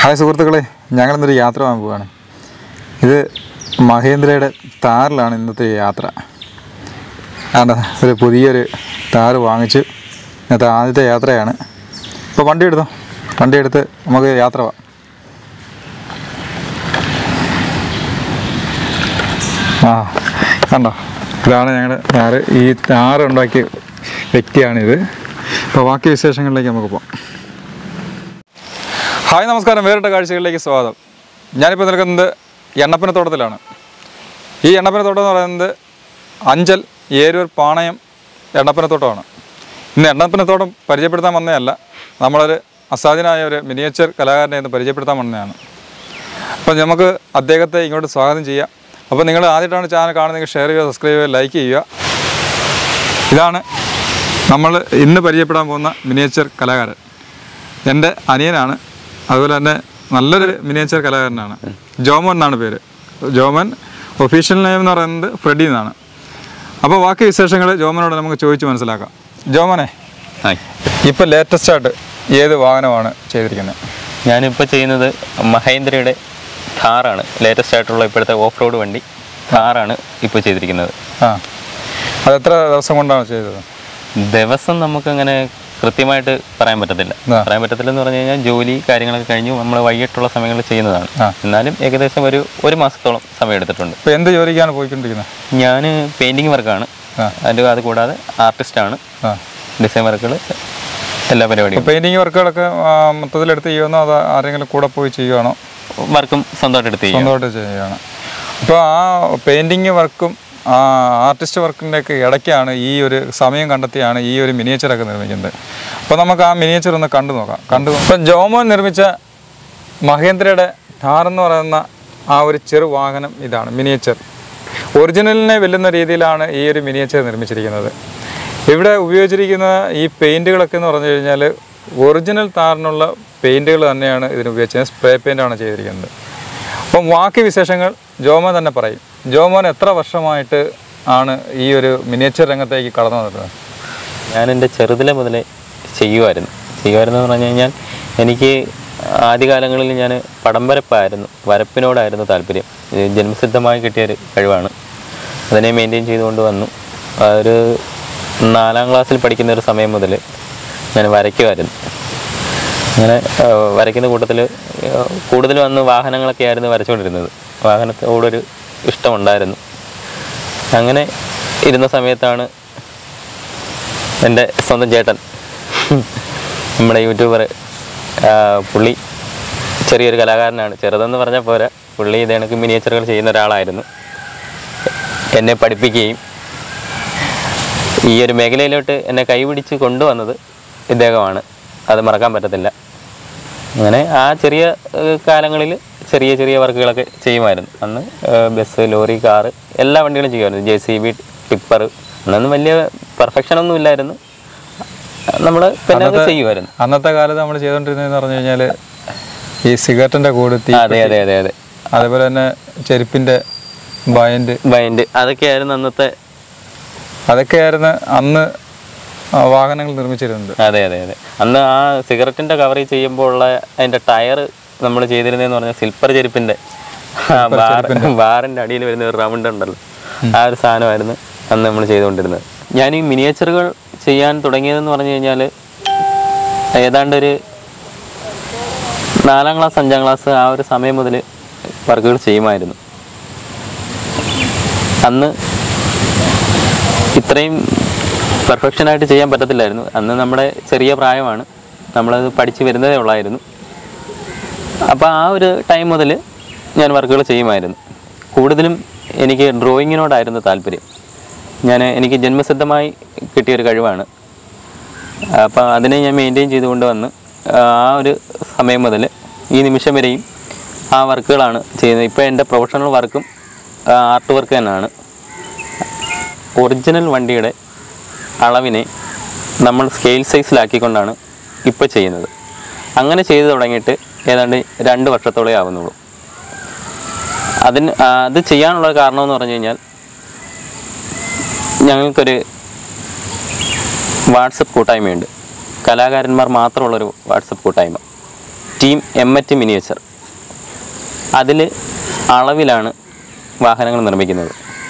Hi സുഹൃത്തുക്കളെ ഞങ്ങളിന്നൊരു യാത്ര പോകാൻ പോവുകയാണ് ഇത് മഹേന്ദ്രയുടെ താറിലാണ് ഇന്നത്തെ യാത്ര ആണ്ട ഒരു പുതിയൊരു താറ് വാങ്ങിച്ച് ഇന്നത്തെ ആദ്യത്തെ യാത്രയാണ് ഇപ്പോൾ വണ്ടി എടുത്തോ വണ്ടി എടുത്ത് നമുക്ക് യാത്ര പോവാം ആ കണ്ടോ ഇതാണ് ഞങ്ങളുടെ താറ് ഈ താറ് ഉണ്ടാക്കിയ വ്യക്തിയാണിത് അപ്പോൾ ബാക്കി വിശേഷങ്ങളിലേക്ക് നമുക്ക് പോകാം ഹായ് നമസ്കാരം വേറിട്ട കാഴ്ചകളിലേക്ക് സ്വാഗതം ഞാനിപ്പോൾ നിൽക്കുന്നത് എണ്ണപ്പനത്തോട്ടത്തിലാണ് ഈ എണ്ണപ്പനത്തോട്ടം എന്ന് പറയുന്നത് അഞ്ചൽ ഏരൂർ പാണയം എണ്ണപ്പനത്തോട്ടമാണ് ഇന്ന് എണ്ണപ്പനത്തോട്ടം പരിചയപ്പെടുത്താൻ വന്നതല്ല നമ്മളൊരു അസാധ്യനായ ഒരു മിനിയേച്ചർ കലാകാരനെ ഇന്ന് പരിചയപ്പെടുത്താൻ വന്നതാണ് അപ്പോൾ നമുക്ക് അദ്ദേഹത്തെ ഇങ്ങോട്ട് സ്വാഗതം ചെയ്യാം അപ്പോൾ നിങ്ങൾ ആദ്യമായിട്ടാണ് ചാനൽ കാണുന്നതെങ്കിൽ ഷെയർ ചെയ്യുക സബ്സ്ക്രൈബ് ചെയ്യുക ലൈക്ക് ചെയ്യുക ഇതാണ് നമ്മൾ ഇന്ന് പരിചയപ്പെടാൻ പോകുന്ന മിനിയേച്ചർ കലാകാരൻ എൻ്റെ അനിയനാണ് അതുപോലെ തന്നെ നല്ലൊരു മിനിയേച്ചർ കലാകാരനാണ് ജോമോൻ എന്നാണ് പേര് ജോമൻ ഒഫീഷ്യൽ നെയിം എന്ന് പറയുന്നത് ഫ്രെഡി എന്നാണ് അപ്പോൾ ബാക്കി വിശേഷങ്ങൾ ജോമനോട് നമുക്ക് ചോദിച്ച് മനസ്സിലാക്കാം ജോമനെ ഹായ് ഇപ്പോൾ ലേറ്റസ്റ്റ് ആയിട്ട് ഏത് വാഹനമാണ് ചെയ്തിരിക്കുന്നത് ഞാനിപ്പോൾ ചെയ്യുന്നത് മഹേന്ദ്രയുടെ ഥാറാണ് ലേറ്റസ്റ്റ് ആയിട്ടുള്ള ഇപ്പോഴത്തെ ഓഫ് റോഡ് വണ്ടി ഥാറാണ് ഇപ്പോൾ ചെയ്തിരിക്കുന്നത് ആ അത് എത്ര ദിവസം കൊണ്ടാണ് ചെയ്തത് ദിവസം നമുക്കങ്ങനെ കൃത്യമായിട്ട് പറയാൻ പറ്റത്തില്ല ആ. പറയാൻ പറ്റത്തില്ല എന്ന് പറഞ്ഞു കഴിഞ്ഞാൽ ജോലി കാര്യങ്ങളൊക്കെ കഴിഞ്ഞു നമ്മൾ വൈകിട്ടുള്ള സമയങ്ങളിൽ ചെയ്യുന്നതാണ് ആ. എന്നാലും ഏകദേശം ഒരു ഒരു മാസത്തോളം സമയം എടുത്തിട്ടുണ്ട് ഇപ്പോൾ എന്ത് ജോലിക്കാണ് പോയിക്കൊണ്ടിരിക്കുന്നത് ഞാൻ പെയിൻറ്റിങ് വർക്കാണ് ആ. അതിൻ്റെ അത് കൂടാതെ ആർട്ടിസ്റ്റാണ് ആ ഡിസൈൻ വർക്കുകൾ എല്ലാ പരിപാടിയും പെയിൻറ്റിങ് വർക്കുകളൊക്കെ ആ, മൊത്തത്തിലെടുത്ത് ചെയ്യുമെന്നോ അതോ ആരെങ്കിലും കൂടെ പോയി ചെയ്യുവാണോ വർക്കും സ്വന്തമായിട്ട് എടുത്ത് ചെയ്യും സ്വന്തമായിട്ട് ചെയ്യുകയാണ് അപ്പോൾ ആ പെയിൻറ്റിങ് വർക്കും ആ ആർട്ടിസ്റ്റ് വർക്കിൻ്റെ ഒക്കെ ഇടയ്ക്കാണ് ഈ ഒരു സമയം കണ്ടെത്തിയാണ് ഈ ഒരു മിനിയേച്ചറൊക്കെ നിർമ്മിക്കുന്നത് അപ്പോൾ നമുക്ക് ആ മിനിയേച്ചർ ഒന്ന് കണ്ടു നോക്കാം കണ്ടു ഇപ്പം ജോമോൻ നിർമ്മിച്ച മഹേന്ദ്രയുടെ ഥാർ എന്ന് പറയുന്ന ആ ഒരു ചെറു വാഹനം ഇതാണ് മിനിയേച്ചർ ഒറിജിനലിനെ വെല്ലുന്ന രീതിയിലാണ് ഈ ഒരു മിനിയേച്ചർ നിർമ്മിച്ചിരിക്കുന്നത് ഇവിടെ ഉപയോഗിച്ചിരിക്കുന്ന ഈ പെയിൻറ്റുകളൊക്കെ എന്ന് പറഞ്ഞു കഴിഞ്ഞാൽ ഒറിജിനൽ താറിനുള്ള പെയിൻറ്റുകൾ തന്നെയാണ് ഇതിന് ഉപയോഗിച്ചത് സ്പ്രേ പെയിൻ്റാണ് ചെയ്തിരിക്കുന്നത് അപ്പം ബാക്കി വിശേഷങ്ങൾ ജോമോൻ തന്നെ പറയും ജോമോൻ എത്ര വർഷമായിട്ട് ആണ് ഈ ഒരു മിനിയേച്ചർ രംഗത്തേക്ക് കടന്നു വന്നത് ഞാൻ എൻ്റെ ചെറുതിലെ മുതലേ ചെയ്യുമായിരുന്നു ചെയ്യുമായിരുന്നു എന്ന് പറഞ്ഞു കഴിഞ്ഞാൽ എനിക്ക് ആദ്യകാലങ്ങളിൽ ഞാൻ പടം വരപ്പായിരുന്നു വരപ്പിനോടായിരുന്നു താല്പര്യം ഇത് ജന്മസിദ്ധമായി കിട്ടിയൊരു കഴിവാണ് അതിനെ മെയിൻറ്റെയിൻ ചെയ്തുകൊണ്ട് വന്നു ആ ഒരു നാലാം ക്ലാസ്സിൽ പഠിക്കുന്ന ഒരു സമയം മുതൽ ഞാൻ വരയ്ക്കുമായിരുന്നു അങ്ങനെ ആ, വരയ്ക്കുന്ന കൂട്ടത്തിൽ കൂടുതലും അന്ന് വാഹനങ്ങളൊക്കെ ആയിരുന്നു വരച്ചുകൊണ്ടിരുന്നത് വാഹനത്തോടൊരു ഇഷ്ടമുണ്ടായിരുന്നു അങ്ങനെ ഇരുന്ന സമയത്താണ് എൻ്റെ സ്വന്തം ചേട്ടൻ നമ്മുടെ യൂട്യൂബർ പുള്ളി ചെറിയൊരു കലാകാരനാണ് ചെറുതെന്ന് പറഞ്ഞാൽ പോരാ പുള്ളി ഇത് കണക്ക് മിനിയേച്ചറുകൾ ചെയ്യുന്ന ഒരാളായിരുന്നു എന്നെ പഠിപ്പിക്കുകയും ഈ ഒരു മേഖലയിലോട്ട് എന്നെ കൈപിടിച്ച് കൊണ്ടുവന്നത് ഇദ്ദേഹമാണ് അത് മറക്കാൻ പറ്റത്തില്ല അങ്ങനെ ആ ചെറിയ കാലങ്ങളിൽ ചെറിയ ചെറിയ വർക്കുകളൊക്കെ ചെയ്യുമായിരുന്നു അന്ന് ഏഹ്, ബസ് ലോറി കാറ് എല്ലാ വണ്ടികളും ചെയ്യുമായിരുന്നു ജെ സി ബി ടിപ്പർ അന്നൊന്നും വലിയ പെർഫെക്ഷൻ ഒന്നും ഇല്ലായിരുന്നു നമ്മൾ പിന്നെ അങ്ങ് ചെയ്യുമായിരുന്നു അന്നത്തെ കാലത്ത് നമ്മൾ ചെയ്തുകൊണ്ടിരുന്നതെന്ന് പറഞ്ഞു കഴിഞ്ഞാൽ ഈ സിഗരറ്റിൻ്റെ കൂടെ തീ അതെ അതെ അതെ അതെ അതേപോലെ തന്നെ ചെരുപ്പിൻ്റെ ബയൻഡ് ബൈൻഡ് അതൊക്കെയായിരുന്നു അന്നത്തെ അതൊക്കെയായിരുന്നു അന്ന് ആ വാഹനങ്ങൾ നിർമ്മിച്ചിരുന്നത് അതെ അതെ അതെ അന്ന് ആ സിഗരറ്റിന്റെ കവറിൽ ചെയ്യുമ്പോൾ ഉള്ള അതിന്റെ ടയർ നമ്മൾ ചെയ്തിരുന്നതെന്ന് പറഞ്ഞാൽ സിൽപ്പർ ചെരുപ്പിന്റെ ആ ബാർ ബാറിന്റെ അടിയിൽ വരുന്ന ഒരു റൗണ്ട് ഉണ്ടല്ലോ ആ ഒരു സാധനമായിരുന്നു അന്ന് നമ്മൾ ചെയ്തുകൊണ്ടിരുന്നത് ഞാൻ ഈ മിനിയേച്ചറുകൾ ചെയ്യാൻ തുടങ്ങിയതെന്ന് പറഞ്ഞു കഴിഞ്ഞാൽ ഏതാണ്ട് ഒരു നാലാം ക്ലാസ് അഞ്ചാം ക്ലാസ് ആ ഒരു സമയം മുതൽ വർക്കുകൾ ചെയ്യുമായിരുന്നു അന്ന് ഇത്രയും പെർഫെക്ഷനായിട്ട് ചെയ്യാൻ പറ്റത്തില്ലായിരുന്നു അന്ന് നമ്മുടെ ചെറിയ പ്രായമാണ് നമ്മളത് പഠിച്ച് വരുന്നതേ ഉള്ളായിരുന്നു അപ്പോൾ ആ ഒരു ടൈം മുതൽ ഞാൻ വർക്കുകൾ ചെയ്യുമായിരുന്നു കൂടുതലും എനിക്ക് ഡ്രോയിങ്ങിനോടായിരുന്നു താല്പര്യം ഞാൻ എനിക്ക് ജന്മസിദ്ധമായി കിട്ടിയൊരു കഴിവാണ് അപ്പോൾ അതിനെ ഞാൻ മെയിൻറ്റെയിൻ ചെയ്തുകൊണ്ട് വന്ന് ആ ഒരു സമയം മുതൽ ഈ നിമിഷം വരെയും ആ വർക്കുകളാണ് ചെയ്യുന്നത് ഇപ്പോൾ എൻ്റെ പ്രൊഫഷണൽ വർക്കും ആർട്ട് വർക്ക് തന്നെയാണ് ഒറിജിനൽ വണ്ടിയുടെ അളവിനെ നമ്മൾ സ്കെയിൽ സൈസിലാക്കിക്കൊണ്ടാണ് ഇപ്പോൾ ചെയ്യുന്നത് അങ്ങനെ ചെയ്തു തുടങ്ങിയിട്ട് ഏതാണ്ട് രണ്ട് വർഷത്തോളേ ആവുന്നുള്ളൂ അതിന് ആ, അത് ചെയ്യാനുള്ള കാരണം എന്ന് പറഞ്ഞു കഴിഞ്ഞാൽ ഞങ്ങൾക്കൊരു വാട്സപ്പ് കൂട്ടായ്മയുണ്ട് കലാകാരന്മാർ മാത്രമുള്ളൊരു വാട്സപ്പ് കൂട്ടായ്മ ടീം എം എറ്റ് മിനിയേച്ചർ അതിൽ അളവിലാണ് വാഹനങ്ങൾ നിർമ്മിക്കുന്നത്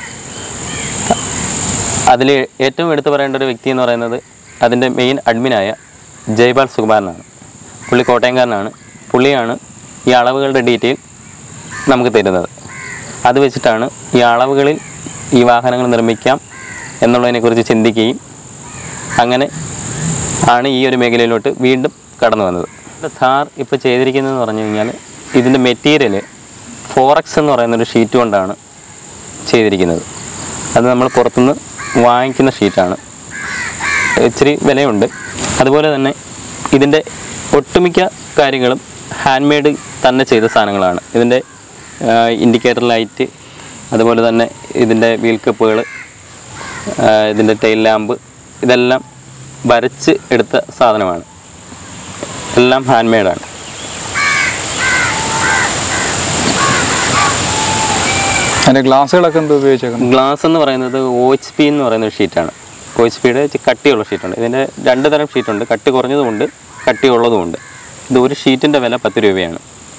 അതിൽ ഏറ്റവും എടുത്തു പറയേണ്ട ഒരു വ്യക്തി എന്ന് പറയുന്നത് അതിൻ്റെ മെയിൻ അഡ്മിനായ ജയ്പാൽ സുകുമാരനാണ് പുള്ളി കോട്ടയംകാരനാണ് പുള്ളിയാണ് ഈ അളവുകളുടെ ഡീറ്റെയിൽ നമുക്ക് തരുന്നത് അത് വെച്ചിട്ടാണ് ഈ അളവുകളിൽ ഈ വാഹനങ്ങൾ നിർമ്മിക്കാം എന്നുള്ളതിനെക്കുറിച്ച് ചിന്തിക്കുകയും അങ്ങനെ ആണ് ഈ ഒരു മേഖലയിലോട്ട് വീണ്ടും കടന്നു വന്നത് ഥാർ ഇപ്പോൾ ചെയ്തിരിക്കുന്നതെന്ന് പറഞ്ഞു കഴിഞ്ഞാൽ ഇതിൻ്റെ മെറ്റീരിയൽ ഫോറക്സ് എന്ന് പറയുന്നൊരു ഷീറ്റ് കൊണ്ടാണ് ചെയ്തിരിക്കുന്നത് അത് നമ്മൾ പുറത്തുനിന്ന് വാങ്ങിക്കുന്ന ഷീറ്റാണ് ഇച്ചിരി വിലയുണ്ട് അതുപോലെ തന്നെ ഇതിൻ്റെ ഒട്ടുമിക്ക കാര്യങ്ങളും ഹാൻഡ് മെയ്ഡ് തന്നെ ചെയ്ത സാധനങ്ങളാണ് ഇതിൻ്റെ ഇൻഡിക്കേറ്റർ ലൈറ്റ് അതുപോലെ തന്നെ ഇതിൻ്റെ വീൽ കപ്പുകൾ ഇതിൻ്റെ ടെയിൽ ലാമ്പ് ഇതെല്ലാം വരച്ച് എടുത്ത സാധനമാണ് എല്ലാം ഹാൻഡ് മെയ്ഡാണ് അതിൻ്റെ ഗ്ലാസ്സുകളൊക്കെ എന്ത് ഉപയോഗിച്ചേക്കുന്നത് ഗ്ലാസ് എന്ന് പറയുന്നത് ഒ എച്ച് പി എന്ന് പറയുന്ന ഒരു ഷീറ്റാണ് ഒ എച്ച് പിയുടെ കട്ടിയുള്ള ഷീറ്റുണ്ട് ഇതിൻ്റെ രണ്ട് തരം ഷീറ്റുണ്ട് കട്ടി കുറഞ്ഞതുമുണ്ട് കട്ടിയുള്ളതുമുണ്ട് ഇത് ഒരു ഷീറ്റിൻ്റെ വില പത്ത് രൂപയാണ്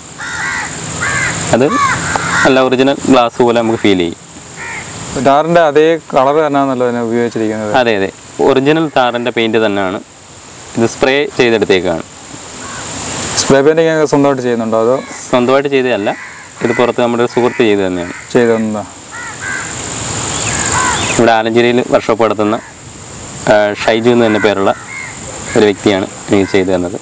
അത് നല്ല ഒറിജിനൽ ഗ്ലാസ് പോലെ നമുക്ക് ഫീൽ ചെയ്യും ടാറിൻ്റെ അതേ കളർ തന്നെയാണല്ലോ അതിനെ ഉപയോഗിച്ചിരിക്കുന്നത് അതെ അതെ ഒറിജിനൽ താറിൻ്റെ പെയിൻറ് തന്നെയാണ് ഇത് സ്പ്രേ ചെയ്തെടുത്തേക്കാണ് സ്പ്രേ പെയിൻറ്റിങ് ഒക്കെ സ്വന്തമായിട്ട് ചെയ്യുന്നുണ്ടോ അതോ സ്വന്തമായിട്ട് ചെയ്തതല്ല ഇത് പുറത്ത് നമ്മുടെ ഒരു സുഹൃത്ത് ചെയ്തു തന്നെയാണ് ചെയ്തെന്താ ഇവിടെ ആലഞ്ചേരിയിൽ വർക്ക്ഷോപ്പ് നടത്തുന്ന ആ, ഷൈജു എന്ന് തന്നെ പേരുള്ള ഒരു വ്യക്തിയാണ് എനിക്ക് ചെയ്തു തന്നത്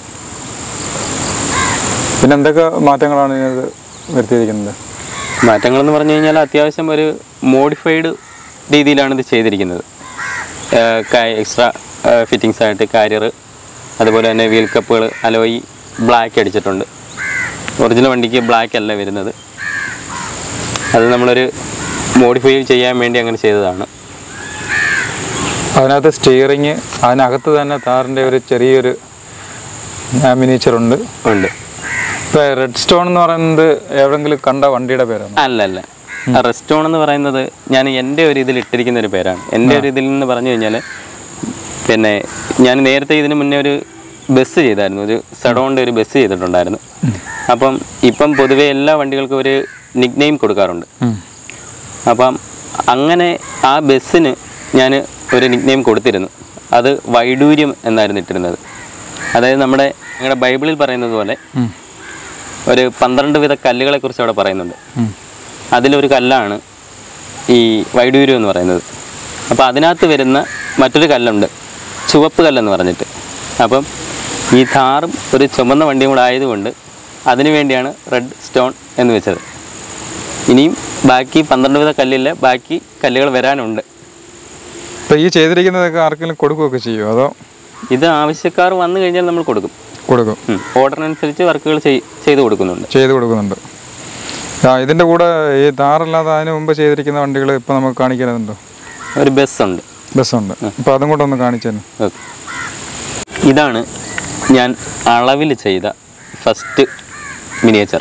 പിന്നെ എന്തൊക്കെ മാറ്റങ്ങളാണ് ഇതിനകത്ത് വരുത്തിയിരിക്കുന്നത് മാറ്റങ്ങളെന്ന് പറഞ്ഞു കഴിഞ്ഞാൽ അത്യാവശ്യം ഒരു മോഡിഫൈഡ് രീതിയിലാണ് ഇത് ചെയ്തിരിക്കുന്നത് എക്സ്ട്രാ ഫിറ്റിങ്സ് ആയിട്ട് കാരിയർ അതുപോലെ തന്നെ വീൽ കപ്പുകൾ അലോയി ബ്ലാക്ക് അടിച്ചിട്ടുണ്ട് ഒറിജിനൽ വണ്ടിക്ക് ബ്ലാക്ക് അല്ല വരുന്നത് അത് നമ്മളൊരു മോഡിഫൈ ചെയ്യാൻ വേണ്ടി അങ്ങനെ ചെയ്തതാണ് അതിനകത്ത് സ്റ്റിയറിങ് അതിനകത്ത് തന്നെ താറിൻ്റെ ഒരു ചെറിയൊരു മിനിച്ചർ ഉണ്ട് ഉണ്ട് ഇപ്പോൾ റെഡ് സ്റ്റോൺ എന്ന് പറയുന്നത് എവിടെങ്കിലും കണ്ട വണ്ടിയുടെ പേരാണ് അല്ല അല്ല റെസ്റ്റോൺ എന്ന് പറയുന്നത് ഞാൻ എൻ്റെ ഒരു ഇതിൽ ഇട്ടിരിക്കുന്ന ഒരു പേരാണ് എൻ്റെ ഒരു ഇതിൽ നിന്ന് പറഞ്ഞു കഴിഞ്ഞാൽ പിന്നെ ഞാൻ നേരത്തെ ഇതിന് മുന്നേ ഒരു ബസ് ചെയ്തായിരുന്നു ഒരു സെഡോണിൻ്റെ ഒരു ബസ് ചെയ്തിട്ടുണ്ടായിരുന്നു അപ്പം ഇപ്പം പൊതുവേ എല്ലാ വണ്ടികൾക്കും ഒരു നിക് നെയിം കൊടുക്കാറുണ്ട് അപ്പം അങ്ങനെ ആ ബസ്സിന് ഞാൻ ഒരു നിക് നെയിം കൊടുത്തിരുന്നു അത് വൈഡൂര്യം എന്നായിരുന്നു ഇട്ടിരുന്നത് അതായത് നമ്മുടെ ഞങ്ങളുടെ ബൈബിളിൽ പറയുന്നത് പോലെ ഒരു പന്ത്രണ്ട് വിധ കല്ലുകളെ കുറിച്ച് അവിടെ പറയുന്നുണ്ട് അതിലൊരു കല്ലാണ് ഈ വൈഡൂര്യം എന്ന് പറയുന്നത് അപ്പോൾ അതിനകത്ത് വരുന്ന മറ്റൊരു കല്ലുണ്ട് ചുവപ്പ് കല്ലെന്ന് പറഞ്ഞിട്ട് അപ്പം ഈ ഥാറും ഒരു ചുമന്ന വണ്ടിയും കൂടെ ആയതുകൊണ്ട് അതിനു വേണ്ടിയാണ് റെഡ് സ്റ്റോൺ എന്ന് വെച്ചത് ഇനിയും ബാക്കി പന്ത്രണ്ട് വിധ കല്ലില്ല ബാക്കി കല്ലുകൾ വരാനുണ്ട് ഇപ്പോൾ ഈ ചെയ്തിരിക്കുന്നതൊക്കെ ആർക്കെങ്കിലും കൊടുക്കുകയൊക്കെ ചെയ്യുമോ അതോ ഇത് ആവശ്യക്കാർ വന്നു കഴിഞ്ഞാൽ നമ്മൾ കൊടുക്കും കൊടുക്കും ഉം. ഓർഡറിനനുസരിച്ച് വർക്കുകൾ ചെയ്- ചെയ്ത് കൊടുക്കുന്നുണ്ട് ചെയ്ത് കൊടുക്കുന്നുണ്ട് ആ ഇതിൻ്റെ കൂടെ ഈ താറല്ലാതെ അതിന് മുമ്പ് ചെയ്തിരിക്കുന്ന വണ്ടികൾ ഇപ്പോൾ നമുക്ക് കാണിക്കുന്നുണ്ടോ ഒരു ബസ്സുണ്ട് ബസ്സുണ്ട് അപ്പോൾ അതും കൂടെ ഒന്ന് കാണിച്ചു തന്നെ ഓക്കെ. ഇതാണ് ഞാൻ അളവിൽ ചെയ്ത ഫസ്റ്റ് മിനിയേച്ചർ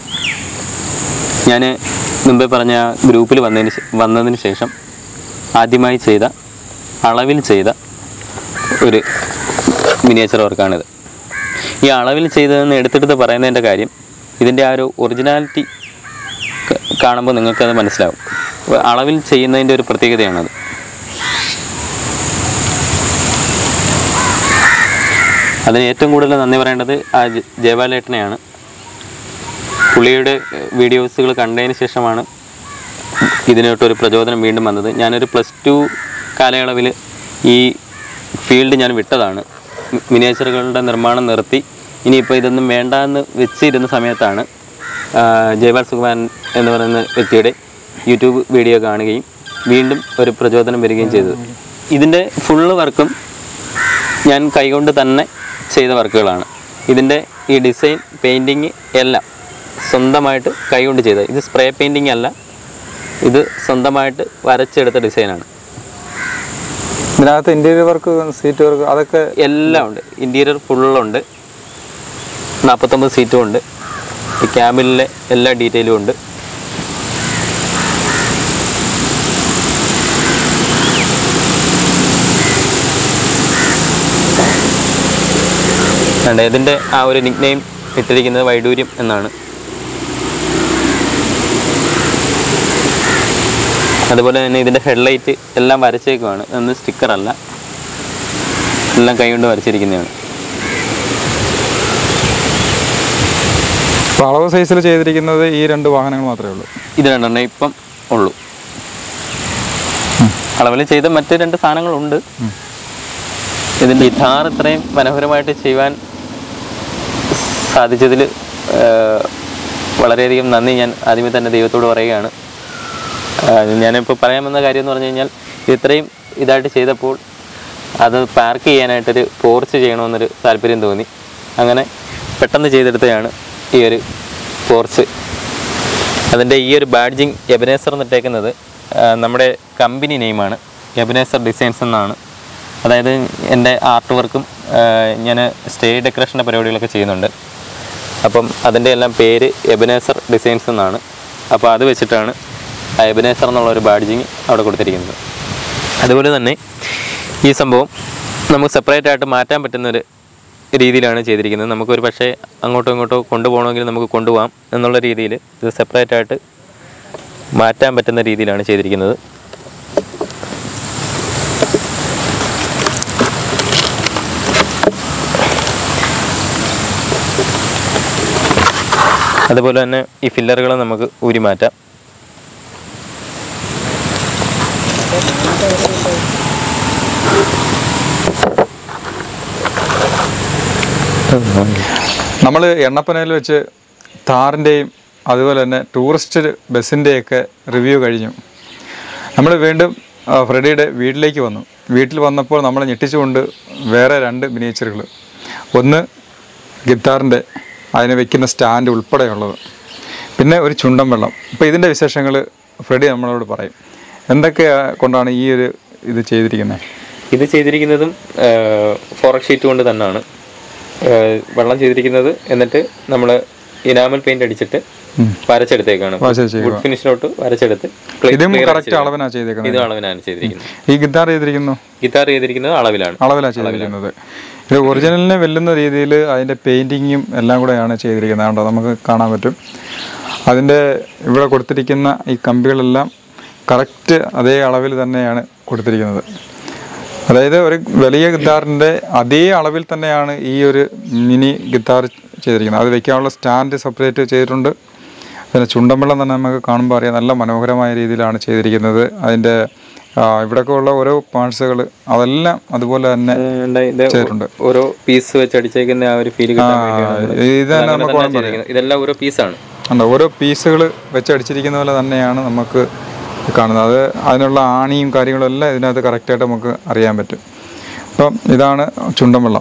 ഞാൻ മുമ്പേ പറഞ്ഞ ഗ്രൂപ്പിൽ വന്നതിന് ശേ- വന്നതിന് ശേഷം ആദ്യമായി ചെയ്ത അളവിൽ ചെയ്ത ഒരു മിനിയേച്ചർ വർക്കാണിത് ഈ അളവിൽ ചെയ്തതെന്ന് എടുത്തെടുത്ത് പറയുന്നതിൻ്റെ കാര്യം ഇതിൻ്റെ ആ ഒരു ഒറിജിനാലിറ്റി ക- കാണുമ്പോൾ നിങ്ങൾക്കത് മനസ്സിലാവും അപ്പോൾ അളവിൽ ചെയ്യുന്നതിൻ്റെ ഒരു പ്രത്യേകതയാണത് അതിന് ഏറ്റവും കൂടുതൽ നന്ദി പറയേണ്ടത് ആ ജ- ജയപാലേട്ടനെയാണ് പുള്ളിയുടെ വീഡിയോസുകൾ കണ്ടതിന് ശേഷമാണ് ഇതിനോട്ടൊരു പ്രചോദനം വീണ്ടും വന്നത് ഞാനൊരു പ്ലസ് ടു കാലയളവിൽ ഈ ഫീൽഡ് ഞാൻ വിട്ടതാണ് മി- മിനിയേച്ചറുകളുടെ നിർമ്മാണം നിർത്തി ഇനിയിപ്പോൾ ഇതൊന്നും വേണ്ട എന്ന് വെച്ചിരുന്ന സമയത്താണ് ആ, ജയപാൽ സുകുമാരൻ എന്ന് പറയുന്ന വ്യക്തിയുടെ യൂട്യൂബ് വീഡിയോ കാണുകയും വീണ്ടും ഒരു പ്രചോദനം വരികയും ചെയ്തത് ഇതിൻ്റെ ഫുള്ള് വർക്കും ഞാൻ കൈകൊണ്ട് തന്നെ ചെയ്ത വർക്കുകളാണ് ഇതിൻ്റെ ഈ ഡിസൈൻ പെയിൻറ്റിങ് എല്ലാം സ്വന്തമായിട്ട് കൈകൊണ്ട് ചെയ്തത് ഇത് സ്പ്രേ പെയിൻറ്റിങ് അല്ല ഇത് സ്വന്തമായിട്ട് വരച്ചെടുത്ത ഡിസൈനാണ് ഇതിനകത്ത് ഇൻറ്റീരിയർ വർക്ക് സീറ്റ് വർക്ക് അതൊക്കെ എല്ലാം ഉണ്ട് ഇൻറ്റീരിയർ ഫുള്ളുണ്ട് നാൽപ്പത്തൊമ്പത് സീറ്റും ഉണ്ട് ഈ ക്യാബിനിലെ എല്ലാ ഡീറ്റെയിലും ഉണ്ട് കണ്ടോ ഇതിൻ്റെ ആ ഒരു നിക് നെയിം ഇട്ടിരിക്കുന്നത് വൈഡൂര്യം എന്നാണ് അതുപോലെ തന്നെ ഇതിൻ്റെ ഹെഡ്ലൈറ്റ് എല്ലാം വരച്ചേക്കുവാണ് അതൊന്നും സ്റ്റിക്കറല്ല എല്ലാം കൈകൊണ്ട് വരച്ചിരിക്കുന്നതാണ് അപ്പോൾ അളവ് സൈസിൽ ചെയ്തിരിക്കുന്നത് ഈ രണ്ട് വാഹനങ്ങൾ മാത്രമേ ഉള്ളൂ ഇത് രണ്ടെണ്ണം ഇപ്പം ഉള്ളൂ അളവിൽ ചെയ്ത മറ്റ് രണ്ട് സാധനങ്ങളുണ്ട് ഇതിൻ്റെ ഈ ധാർ ഇത്രയും മനോഹരമായിട്ട് ചെയ്യുവാൻ സാധിച്ചതിൽ വളരെയധികം നന്ദി ഞാൻ ആദ്യമേ തന്നെ ദൈവത്തോട് പറയുകയാണ് ആ, ഞാനിപ്പോൾ പറയാൻ വന്ന കാര്യം എന്ന് പറഞ്ഞു കഴിഞ്ഞാൽ ഇത് ഇത്രയും ഇതായിട്ട് ചെയ്തപ്പോൾ അത് പാർക്ക് ചെയ്യാനായിട്ടൊരു പോർച്ച് ചെയ്യണമെന്നൊരു താല്പര്യം തോന്നി അങ്ങനെ പെട്ടെന്ന് ചെയ്തെടുത്തതാണ് ഈ ഒരു പോർച്ച് അതിൻ്റെ ഈ ഒരു ബാഡ്ജിങ് എബനേസർ എന്നിട്ടേക്കുന്നത് ആ, നമ്മുടെ കമ്പനി നെയിമാണ് എബനേസർ ഡിസൈൻസ് എന്നാണ് അതായത് എൻ്റെ ആർട്ട് വർക്കും ഞാൻ സ്റ്റേജ് ഡെക്കറേഷൻ്റെ പരിപാടികളൊക്കെ ചെയ്യുന്നുണ്ട് അപ്പം അതിൻ്റെ എല്ലാം പേര് എബനേസർ ഡിസൈൻസ് എന്നാണ് അപ്പോൾ അത് വെച്ചിട്ടാണ് ആ എബനേസർ എന്നുള്ള ഒരു ബാഡ്ജിങ് അവിടെ കൊടുത്തിരിക്കുന്നത് അതുപോലെ തന്നെ ഈ സംഭവം നമുക്ക് സെപ്പറേറ്റ് ആയിട്ട് മാറ്റാൻ പറ്റുന്ന ഒരു രീതിയിലാണ് ചെയ്തിരിക്കുന്നത് നമുക്കൊരു പക്ഷേ അങ്ങോട്ടോ ഇങ്ങോട്ടോ കൊണ്ടുപോകണമെങ്കിൽ നമുക്ക് കൊണ്ടുപോകാം എന്നുള്ള രീതിയിൽ ഇത് സെപ്പറേറ്റ് ആയിട്ട് മാറ്റാൻ പറ്റുന്ന രീതിയിലാണ് ചെയ്തിരിക്കുന്നത് അതുപോലെ തന്നെ ഈ ഫില്ലറുകൾ നമുക്ക് ഊരി മാറ്റാം നമ്മൾ എണ്ണപ്പനയിൽ വെച്ച് താറിൻ്റെയും അതുപോലെ തന്നെ ടൂറിസ്റ്റ് ബസ്സിൻ്റെയൊക്കെ റിവ്യൂ കഴിഞ്ഞു നമ്മൾ വീണ്ടും ആ, ഫ്രെഡിയുടെ വീട്ടിലേക്ക് വന്നു വീട്ടിൽ വന്നപ്പോൾ നമ്മൾ ഞെട്ടിച്ചുകൊണ്ട് വേറെ രണ്ട് മിനിയേച്ചറുകൾ ഒന്ന് ഗിത്താറിൻ്റെ അതിന് വെക്കുന്ന സ്റ്റാൻഡ് ഉൾപ്പെടെയുള്ളത് പിന്നെ ഒരു ചുണ്ടൻ വെള്ളം അപ്പോൾ ഇതിൻ്റെ വിശേഷങ്ങൾ ഫ്രെഡി നമ്മളോട് പറയും എന്തൊക്കെ കൊണ്ടാണ് ഈ ഒരു ഇത് ചെയ്തിരിക്കുന്നത് ഇത് ചെയ്തിരിക്കുന്നതും ഫോറക് ഷീറ്റ് കൊണ്ട് തന്നെയാണ് ആഹ് വെള്ളം ചെയ്തിരിക്കുന്നത് എന്നിട്ട് നമ്മൾ ഇനാമൽ പെയിന്റ് അടിച്ചിട്ട് വരച്ചെടുത്തേക്കാണ് വരച്ച് ചെയ്യുക. വുഡ് ഫിനിഷിലോട്ട് വരച്ചെടുത്ത് ഇതും കറക്റ്റ് അളവിനാണ് ചെയ്തേക്കുന്നത് ഇത് അളവിനാണ് ചെയ്തിരിക്കുന്നത് ഈ ഗിത്താർ ചെയ്തിരിക്കുന്നു ഗിത്താർ ചെയ്തിരിക്കുന്നത് അളവിലാണ് അളവിലാണ് ചെയ്തിരിക്കുന്നത് ഇത് ഒറിജിനലിനെ വെല്ലുന്ന രീതിയിൽ അതിൻ്റെ പെയിൻറ്റിങ്ങും എല്ലാം കൂടെയാണ് ചെയ്തിരിക്കുന്നത് കണ്ടോ നമുക്ക് കാണാൻ പറ്റും അതിൻ്റെ ഇവിടെ കൊടുത്തിരിക്കുന്ന ഈ കമ്പികളെല്ലാം കറക്റ്റ് അതേ അളവിൽ തന്നെയാണ് കൊടുത്തിരിക്കുന്നത് അതായത് ഒരു വലിയ ഗിത്താറിൻ്റെ അതേ അളവിൽ തന്നെയാണ് ഈ ഒരു മിനി ഗിത്താർ ചെയ്തിരിക്കുന്നത് അത് വെക്കാനുള്ള സ്റ്റാൻഡ് സെപ്പറേറ്റ് ചെയ്തിട്ടുണ്ട് പിന്നെ ചുണ്ടൻവെള്ളം തന്നെ നമുക്ക് കാണുമ്പോൾ അറിയാം നല്ല മനോഹരമായ രീതിയിലാണ് ചെയ്തിരിക്കുന്നത് അതിൻ്റെ ആ, ഇവിടെയൊക്കെ ഉള്ള ഓരോ പാർട്സുകൾ അതെല്ലാം അതുപോലെ തന്നെ അതുകൊണ്ട് ഇത് ചെയ്തിട്ടുണ്ട്. ഓരോ പീസ് വെച്ച് അടിച്ചേക്കുന്ന ആ ഒരു ഫീൽ കിട്ടാൻ വേണ്ടിയാണ് നമ്മള് ഇത് തന്നെ അങ്ങനെ നമുക്ക് തന്നെ ചെയ്തിരിക്കുന്നത്. ഇതെല്ലാം ഓരോ പീസാണ് ഉണ്ട് ഓരോ പീസുകൾ വെച്ചടിച്ചിരിക്കുന്ന പോലെ തന്നെയാണ് നമുക്ക് കാണുന്നത് അത് അതിനുള്ള ആണിയും കാര്യങ്ങളും എല്ലാം ഇതിനകത്ത് കറക്റ്റായിട്ട് നമുക്ക് അറിയാൻ പറ്റും അപ്പം ഇതാണ് ചുണ്ടൻ വെള്ളം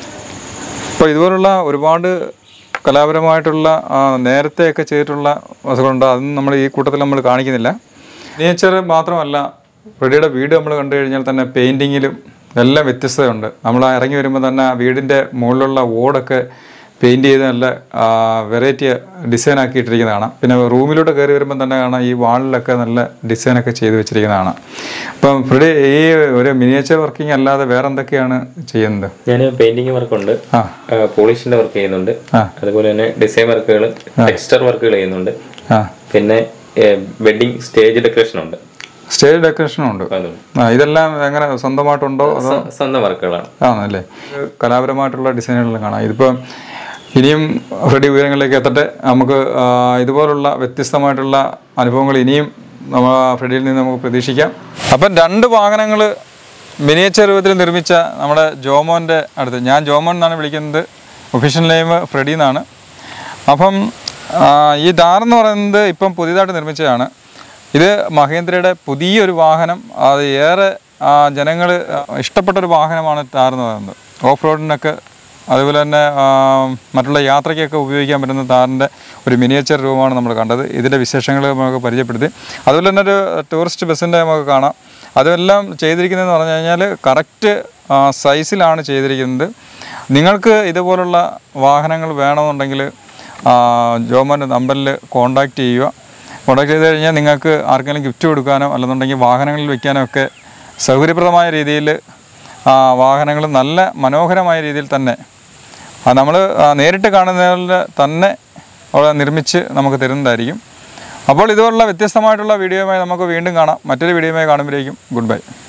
അപ്പോൾ ഇതുപോലുള്ള ഒരുപാട് കലാപരമായിട്ടുള്ള ആ, നേരത്തെയൊക്കെ ചെയ്തിട്ടുള്ള വസ്തുക്കളുണ്ട് അതൊന്നും നമ്മൾ ഈ കൂട്ടത്തിൽ നമ്മൾ കാണിക്കുന്നില്ല നേച്ചർ മാത്രമല്ല റെഡിയുടെ വീട് നമ്മൾ കണ്ടു കഴിഞ്ഞാൽ തന്നെ പെയിൻറ്റിങ്ങിലും എല്ലാം വ്യത്യസ്തതയുണ്ട് നമ്മൾ ആ ഇറങ്ങി വരുമ്പോൾ തന്നെ ആ വീടിൻ്റെ മുകളിലുള്ള ഓടൊക്കെ പെയിൻറ്റ് ചെയ്ത് നല്ല വെറൈറ്റി ഡിസൈൻ ആക്കി ഇട്ടിരിക്കുന്ന കാണാം പിന്നെ റൂമിലോട്ട് കയറി വരുമ്പോൾ തന്നെ കാണാം ഈ വാളിലൊക്കെ നല്ല ഡിസൈനൊക്കെ ചെയ്ത് വെച്ചിരിക്കുന്ന കാണാം അപ്പം ഫ്രെഡി ഈ ഒരു മിനിയേച്ചർ വർക്കിംഗ് അല്ലാതെ വേറെ എന്തൊക്കെയാണ് ചെയ്യുന്നത് ഞാൻ പെയിന്റിങ് വർക്കുണ്ട് ആ പോളിഷിന്റെ വർക്ക് ചെയ്യുന്നുണ്ട് ആ. അതുപോലെ തന്നെ ഡിസൈൻ വർക്കുകൾ ടെക്സ്ചർ വർക്കുകൾ ചെയ്യുന്നുണ്ട് ആ പിന്നെ വെഡിങ് സ്റ്റേജ് ഡെക്കറേഷൻ ഉണ്ട് സ്റ്റേജ് ഡെക്കറേഷനും ഉണ്ട് അതും ആ ഇതെല്ലാം എങ്ങനെ സ്വന്തമായിട്ടുണ്ടോ അതോ സ്വ- സ്വന്തം വർക്കുകളാണ് ആണല്ലേ കലാപരമായിട്ടുള്ള ഡിസൈനുകൾ കാണാം ഇതിപ്പം ഇനിയും റെഡി ഉയരങ്ങളിലേക്ക് എത്തട്ടെ നമുക്ക് ആ, ഇതുപോലുള്ള വ്യത്യസ്തമായിട്ടുള്ള അനുഭവങ്ങൾ ഇനിയും നമ്മ ഫ്രെഡിയിൽ നിന്ന് നമുക്ക് പ്രതീക്ഷിക്കാം അപ്പം രണ്ട് വാഹനങ്ങൾ മിനിയേച്ചർ രൂപത്തിൽ നിർമ്മിച്ച നമ്മുടെ ജോമോൻ്റെ അടുത്ത് ഞാൻ ജോമോൻ എന്നാണ് വിളിക്കുന്നത് ഒഫീഷ്യൽ നെയിം ഫ്രെഡി എന്നാണ് അപ്പം ആ, ഈ ഡാർ എന്ന് പറയുന്നത് ഇപ്പം പുതിയതായിട്ട് നിർമ്മിച്ചതാണ് ഇത് മഹേന്ദ്രയുടെ പുതിയൊരു വാഹനം അത് ഏറെ ജനങ്ങൾ ഇഷ്ടപ്പെട്ടൊരു വാഹനമാണ് ടാർ എന്ന് പറയുന്നത് ഓഫ് റോഡിനൊക്കെ അതുപോലെ തന്നെ ആ, മറ്റുള്ള യാത്രയ്ക്കൊക്കെ ഉപയോഗിക്കാൻ പറ്റുന്ന താറിൻ്റെ ഒരു മിനിയേച്ചർ രൂപമാണ് നമ്മൾ കണ്ടത് ഇതിൻ്റെ വിശേഷങ്ങൾ നമുക്ക് പരിചയപ്പെടുത്തി അതുപോലെ തന്നെ ഒരു ടൂറിസ്റ്റ് ബസ്സിൻ്റെ നമുക്ക് കാണാം അതെല്ലാം ചെയ്തിരിക്കുന്നതെന്ന് പറഞ്ഞു കഴിഞ്ഞാൽ കറക്റ്റ് സൈസിലാണ് ചെയ്തിരിക്കുന്നത് നിങ്ങൾക്ക് ഇതുപോലുള്ള വാഹനങ്ങൾ വേണമെന്നുണ്ടെങ്കിൽ ജോമൻ്റെ നമ്പറിൽ കോൺടാക്റ്റ് ചെയ്യുക കോൺടാക്ട് ചെയ്ത് കഴിഞ്ഞാൽ നിങ്ങൾക്ക് ആർക്കെങ്കിലും ഗിഫ്റ്റ് കൊടുക്കാനോ അല്ലെന്നുണ്ടെങ്കിൽ വാഹനങ്ങളിൽ വെക്കാനോ ഒക്കെ സൗകര്യപ്രദമായ രീതിയിൽ വാഹനങ്ങൾ നല്ല മനോഹരമായ രീതിയിൽ തന്നെ അത് നമ്മൾ നേരിട്ട് കാണുന്നതിൽ തന്നെ അവിടെ നിർമ്മിച്ച് നമുക്ക് തരുന്നതായിരിക്കും അപ്പോൾ ഇതുപോലുള്ള വ്യത്യസ്തമായിട്ടുള്ള വീഡിയോയുമായി നമുക്ക് വീണ്ടും കാണാം മറ്റൊരു വീഡിയോയുമായി കാണുമ്പോഴേക്കും ഗുഡ് ബൈ